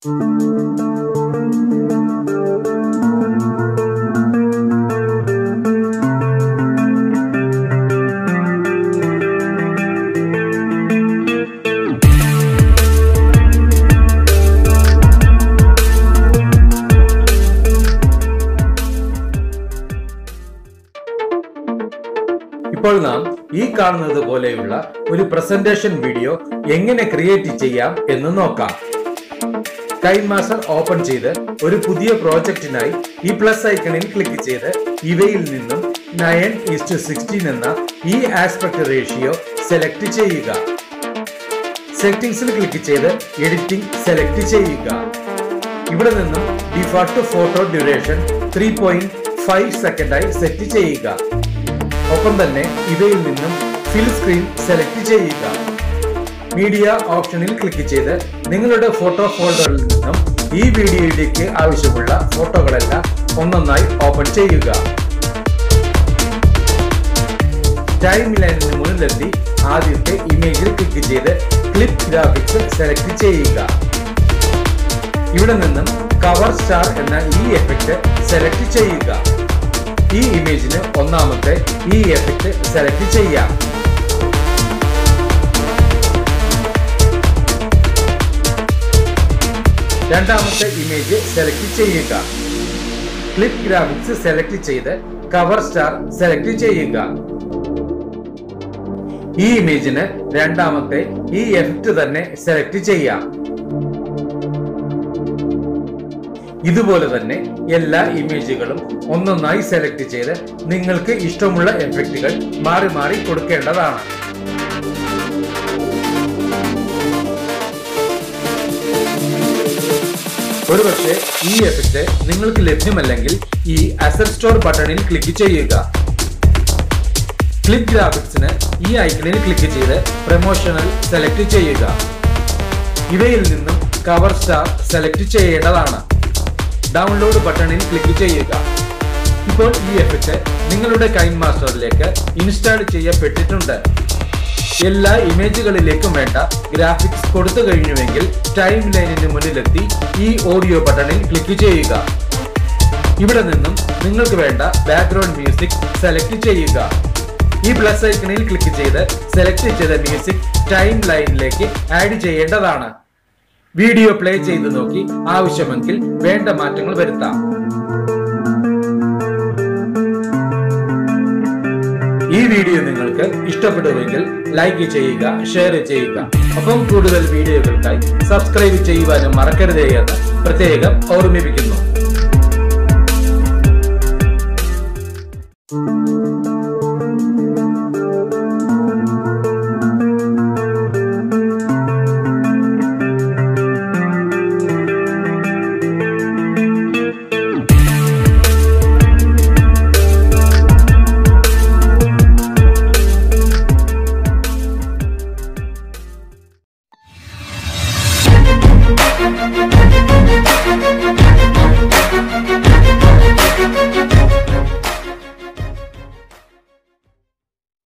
ഇപ്പോൾ നാം ഈ കാണുന്നത് പോലെയുള്ള ഒരു പ്രസന്റേഷൻ വീഡിയോ എങ്ങനെ ക്രിയേറ്റ് ചെയ്യാം എന്ന് നോക്കാം കൈൻ മാസ്റ്റർ ഓപ്പൺ ചെയ്ത് ഒരു പുതിയ പ്രോജക്റ്റിനായി ഈ പ്ലസ് ഐക്കണിൽ ക്ലിക്ക് ചെയ്ത് ഇവയിൽ നിന്നും നയൻ ഈസ്റ്റ് സിക്സ്റ്റീൻ എന്ന ഈ ആസ്പെക്ട് റേഷ്യോ സെലക്ട് ചെയ്യുക സെറ്റിംഗ്സിൽ ക്ലിക്ക് ചെയ്ത് എഡിറ്റിംഗ് സെലക്ട് ചെയ്യുക ഇവിടെ നിന്നും default photo duration three point five സെക്കൻഡായി സെറ്റ് ചെയ്യുക ഒപ്പം തന്നെ ഇവയിൽ നിന്നും ഫിൽ സ്ക്രീൻ സെലക്ട് ചെയ്യുക മീഡിയ ഓപ്ഷനിൽ ക്ലിക്ക് ചെയ്ത് നിങ്ങളുടെ ഫോട്ടോ ഫോൾഡറിൽ നിന്നും ഈ വീഡിയോയിലേക്ക് ആവശ്യമുള്ള ഫോട്ടോകളെല്ലാം ഒന്നൊന്നായി ഓപ്പൺ ചെയ്യുക ടൈം ലൈനിന് മുന്നിലെത്തി ആദ്യത്തെ ഇമേജിൽ ക്ലിക്ക് ചെയ്ത് ക്ലിപ്പ് ഗ്രാഫിക്സ് സെലക്ട് ചെയ്യുക ഇവിടെ നിന്നും കവർ സ്റ്റാർ എന്ന ഈ എഫക്റ്റ് സെലക്ട് ചെയ്യുക ഈ ഇമേജിന് ഒന്നാമത്തെ ഈ എഫക്റ്റ് സെലക്ട് ചെയ്യാം രണ്ടാമത്തെ ഇമേജ് സെലക്ട് ചെയ്യുക ക്ലിപ്പ് ഗ്രാഫിക്സ് സെലക്ട് ചെയ്ത് കവർ സ്റ്റാർ സെലക്ട് ചെയ്യുക ഈ ഇമേജിന് രണ്ടാമത്തെ ഈ എഫക്റ്റ് തന്നെ സെലക്ട് ചെയ്യാം ഇതുപോലെ തന്നെ എല്ലാ ഇമേജുകളും ഒന്നൊന്നായി സെലക്ട് ചെയ്ത് നിങ്ങൾക്ക് ഇഷ്ടമുള്ള എഫക്റ്റുകൾ മാറി മാറി കൊടുക്കേണ്ടതാണ് ഒരുപക്ഷെ ഈ എഫക്റ്റ് നിങ്ങൾക്ക് ലഭ്യമല്ലെങ്കിൽ ഈ അസറ്റ് സ്റ്റോർ ബട്ടണിൽ ക്ലിക്ക് ചെയ്യുക ക്ലിപ്പ് ഗ്രാഫിക്സിന് ഈ ഐക്കണിൽ ക്ലിക്ക് ചെയ്ത് പ്രൊമോഷണൽ സെലക്ട് ചെയ്യുക ഇവയിൽ നിന്നും കവർ സ്റ്റാർ സെലക്ട് ചെയ്യേണ്ടതാണ് ഡൗൺലോഡ് ബട്ടണിൽ ക്ലിക്ക് ചെയ്യുക ഇപ്പോൾ ഈ എഫക്റ്റ് നിങ്ങളുടെ കൈൻ മാസ്റ്ററിലേക്ക് ഇൻസ്റ്റാൾ ചെയ്യപ്പെട്ടിട്ടുണ്ട് എല്ലാ ഇമേജുകളിലേക്കും വേണ്ട ഗ്രാഫിക്സ് കൊടുത്തു കഴിഞ്ഞുവെങ്കിൽ ടൈം ലൈനിന് മുന്നിലെത്തി ഈ ഓഡിയോ ബട്ടണിൽ ക്ലിക്ക് ചെയ്യുക ഇവിടെ നിന്നും നിങ്ങൾക്ക് വേണ്ട ബാക്ക്ഗ്രൗണ്ട് മ്യൂസിക് സെലക്ട് ചെയ്യുക ഈ പ്ലസ് ഐക്കണിൽ ക്ലിക്ക് ചെയ്ത് സെലക്ട് ചെയ്ത മ്യൂസിക് ടൈം ലൈനിലേക്ക് ആഡ് ചെയ്യേണ്ടതാണ് വീഡിയോ പ്ലേ ചെയ്ത് നോക്കി ആവശ്യമെങ്കിൽ വേണ്ട മാറ്റങ്ങൾ വരുത്താം ഈ വീഡിയോ നിങ്ങൾക്ക് ഇഷ്ടപ്പെടുമെങ്കിൽ ലൈക്ക് ചെയ്യുക ഷെയർ ചെയ്യുക ഒപ്പം കൂടുതൽ വീഡിയോകൾക്കായി സബ്സ്ക്രൈബ് ചെയ്യുവാനും മറക്കരുതേ എന്ന് പ്രത്യേകം ഓർമ്മിപ്പിക്കുന്നു